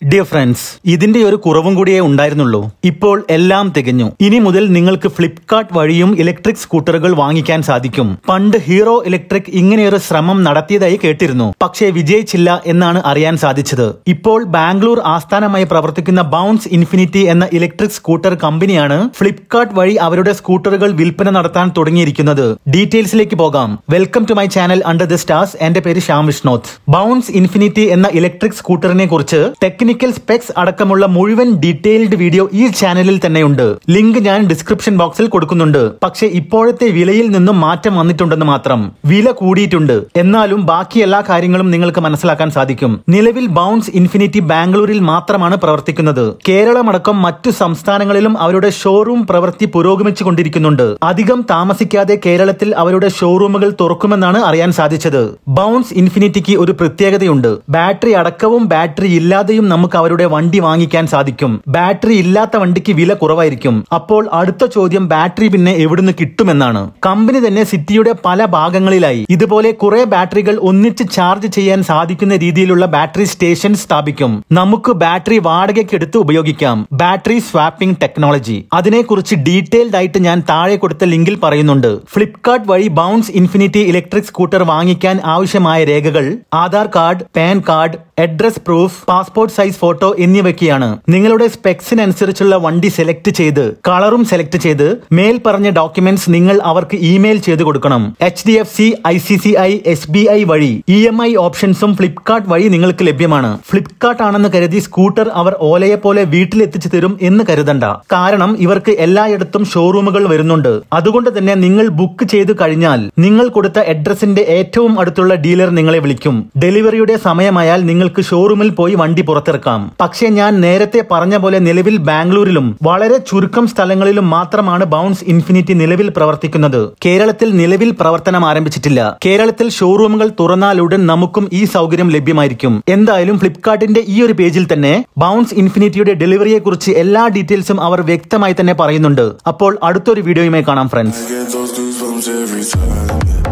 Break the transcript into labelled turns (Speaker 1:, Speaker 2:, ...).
Speaker 1: Dear friends ഇതിന്റെ ഒരു കുറവും കൂടിയേ ഉണ്ടായിരുന്നുള്ളൂ ഇപ്പോൾ എല്ലാം തികഞ്ഞു ഇനി മുതൽ നിങ്ങൾക്ക് ഫ്ലിപ്കാർട്ട് വഴിയും ഇലക്ട്രിക് സ്കൂട്ടറുകൾ വാങ്ങിക്കാൻ സാധിക്കും പണ്ട് ഹീറോ ഇലക്ട്രിക് ഇങ്ങനെയൊരു ശ്രമം നടത്തിയതായി കേട്ടിരുന്നു പക്ഷേ വിജയിച്ചില്ല എന്നാണ് അറിയാൻ സാധിച്ചത് ഇപ്പോൾ ബാംഗ്ലൂർ ആസ്ഥാനമായി പ്രവർത്തിക്കുന്ന ബൗൺസ് ഇൻഫിനിറ്റി എന്ന ഇലക്ട്രിക് സ്കൂട്ടർ കമ്പനിയാണ് ഫ്ലിപ്കാർട്ട് വഴി അവരുടെ സ്കൂട്ടറുകൾ വിൽപ്പന നടത്താൻ തുടങ്ങിയിരിക്കുന്നത് ഡീറ്റെയിൽസിലേക്ക് പോകാം welcome to my channel under the stars എന്റെ പേര് ശ്യാം വിഷ്ണോത്ത് ബൗൺസ് ഇൻഫിനിറ്റി എന്ന ഇലക്ട്രിക് സ്കൂട്ടറിനെ കുറിച്ച് ടെക്നിക്കൽ സ്പെക്സ് അടക്കമുള്ള മുഴുവൻ ഡീറ്റെയിൽഡ് വീഡിയോ ഈ ചാനലിൽ തന്നെയുണ്ട് ലിങ്ക് ഞാൻ ഡിസ്ക്രിപ്ഷൻ ബോക്സിൽ കൊടുക്കുന്നുണ്ട് പക്ഷേ ഇപ്പോഴത്തെ വിലയിൽ നിന്നും മാറ്റം വന്നിട്ടുണ്ടെന്ന് മാത്രം വില കൂടിയിട്ടുണ്ട് എന്നാലും ബാക്കി എല്ലാ കാര്യങ്ങളും നിങ്ങൾക്ക് മനസ്സിലാക്കാൻ സാധിക്കും നിലവിൽ ബൗൺസ് ഇൻഫിനിറ്റി ബാംഗ്ലൂരിൽ മാത്രമാണ് പ്രവർത്തിക്കുന്നത് കേരളമടക്കം മറ്റു സംസ്ഥാനങ്ങളിലും അവരുടെ ഷോറൂം പ്രവൃത്തി പുരോഗമിച്ചു കൊണ്ടിരിക്കുന്നുണ്ട് അധികം താമസിക്കാതെ കേരളത്തിൽ അവരുടെ ഷോറൂമുകൾ തുറക്കുമെന്നാണ് അറിയാൻ സാധിച്ചത് ബൗൺസ് ഇൻഫിനിറ്റിക്ക് ഒരു പ്രത്യേകതയുണ്ട് ബാറ്ററി അടക്കവും ബാറ്ററി ഇല്ലാതെയും നമുക്ക് അവരുടെ വണ്ടി വാങ്ങിക്കാൻ സാധിക്കും ബാറ്ററി ഇല്ലാത്ത വണ്ടിക്ക് വില കുറവായിരിക്കും അപ്പോൾ അടുത്ത ചോദ്യം ബാറ്ററി പിന്നെ എവിടുന്ന് കിട്ടുമെന്നാണ് കമ്പനി തന്നെ സിറ്റിയുടെ പല ഭാഗങ്ങളിലായി ഇതുപോലെ കുറെ ബാറ്ററികൾ ഒന്നിച്ച് ചാർജ് ചെയ്യാൻ സാധിക്കുന്ന രീതിയിലുള്ള ബാറ്ററി സ്റ്റേഷൻ സ്ഥാപിക്കും നമുക്ക് ബാറ്ററി വാടകയ്ക്ക് എടുത്ത് ഉപയോഗിക്കാം ബാറ്ററി സ്വാപ്പിംഗ് ടെക്നോളജി അതിനെക്കുറിച്ച് ഡീറ്റെയിൽഡ് ആയിട്ട് ഞാൻ താഴെ കൊടുത്ത ലിങ്കിൽ പറയുന്നുണ്ട് ഫ്ലിപ്കാർട്ട് വഴി ബൗൺസ് ഇൻഫിനിറ്റി ഇലക്ട്രിക് സ്കൂട്ടർ വാങ്ങിക്കാൻ ആവശ്യമായ രേഖകൾ Aadhaar card PAN card address proof passport size photo എന്നിവയ്ക്കാണ് നിങ്ങളുടെ സ്പെക്സിനനുസരിച്ചുള്ള വണ്ടി സെലക്ട് ചെയ്ത് കളറും സെലക്ട് ചെയ്ത് മേൽ പറഞ്ഞ ഡോക്യുമെന്റ്സ് നിങ്ങൾ അവർക്ക് ഇമെയിൽ ചെയ്ത് കൊടുക്കണം H D F C I C I C I S B I E M I ഓപ്ഷൻസും ഫ്ലിപ്കാർട്ട് വഴി നിങ്ങൾക്ക് ലഭ്യമാണ് ഫ്ലിപ്കാർട്ട് ആണെന്ന് കരുതി സ്കൂട്ടർ അവർ ഓലയെ പോലെ വീട്ടിലെത്തിച്ചു തരും എന്ന് കരുതണ്ട കാരണം ഇവർക്ക് എല്ലായിടത്തും ഷോറൂമുകൾ വരുന്നുണ്ട് അതുകൊണ്ട് തന്നെ നിങ്ങൾ ബുക്ക് ചെയ്ത് കഴിഞ്ഞാൽ നിങ്ങൾ കൊടുത്ത അഡ്രസ്സിന്റെ ഏറ്റവും അടുത്തുള്ള ഡീലർ നിങ്ങളെ വിളിക്കും ഡെലിവറിയുടെ സമയമായാൽ നിങ്ങൾക്ക് ഷോറൂമിൽ പോയി വണ്ടി പുറത്തിറക്കാം പക്ഷേ ഞാൻ നേരത്തെ പറഞ്ഞ പോലെ നിലവിൽ ബാംഗ്ലൂരിലും വളരെ ചുരുക്കം സ്ഥലങ്ങളിലും മാത്രമാണ് ബൗൺസ് ഇൻഫിനിറ്റി നിലവിൽ പ്രവർത്തിക്കുന്നത് കേരളത്തിൽ നിലവിൽ പ്രവർത്തനം ആരംഭിച്ചിട്ടില്ല കേരളത്തിൽ ഷോറൂമുകൾ തുറന്നാലുടൻ നമുക്കും ഈ സൗകര്യം ലഭ്യമായിരിക്കും എന്തായാലും ഫ്ലിപ്കാർട്ടിന്റെ ഈ ഒരു പേജിൽ തന്നെ ബൗൺസ് ഇൻഫിനിറ്റിയുടെ ഡെലിവറിയെ കുറിച്ച് എല്ലാ ഡീറ്റെയിൽസും അവർ വ്യക്തമായി തന്നെ പറയുന്നുണ്ട് അപ്പോൾ അടുത്തൊരു വീഡിയോയുമായി കാണാം friends
Speaker 2: I get those goosebumps every time.